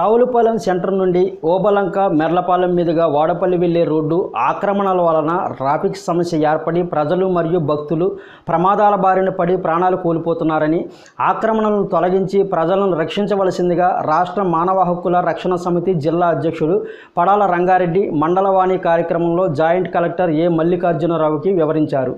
Ravulapalem centre నుండి ఓబలంక మెర్లపాలెం మీదుగా వాడపల్లి వెళ్లే రోడ్డు ఆక్రమణల వలన ట్రాఫిక్ సమస్య ఏర్పడి ప్రజలు మరియు భక్తులు ప్రమాదాల బారిన పడి ప్రాణాలు కోల్పోతున్నారని ఆక్రమణలను తొలగించి ప్రజలను రక్షించవలసిందిగా రాష్ట్ర మానవ హక్కుల రక్షణ సమితి జిల్లా అధ్యక్షుడు పడాల రంగారెడ్డి మండలవాణి కార్యక్రమంలో జాయింట్ కలెక్టర్ ఏ మల్లికార్జునరావుకి వివరించారు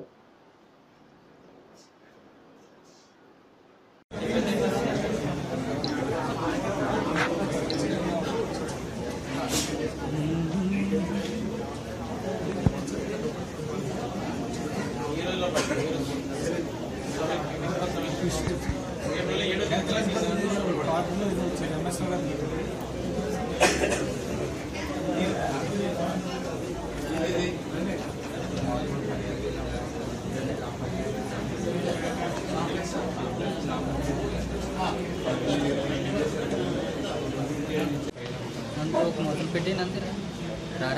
నన్ను మొదలు పెట్టినంతే రారా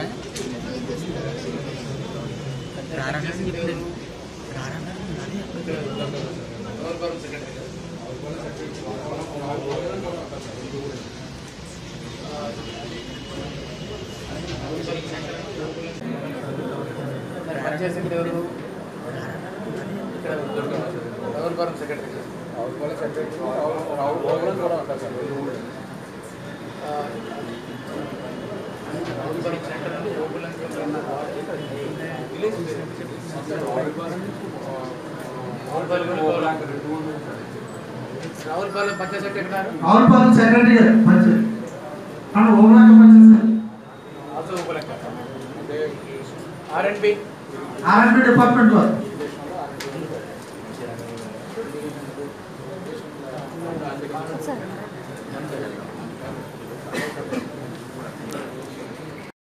రారా ఇప్పుడు రారా పనిచేసింది ఎవరు ఇక్కడ రావులపురం సెక్రటరీ రావులపురం సెక్రటరీ రావులపురం కూడా ఉంటారు సార్ ఆ, రావులపురం సెంటర్ నుండి ఓపులంకి వెళ్ళిన విలేజ్ రావులపురం రావులపాలెం పంచాయత్ సెక్రటరీ ఎక్కడ రావులపాలెం సెక్రటరీ గారు పంచాయత్ కానీ ఓమలాక panchayat sir also Opulanka R and B R and B department వారు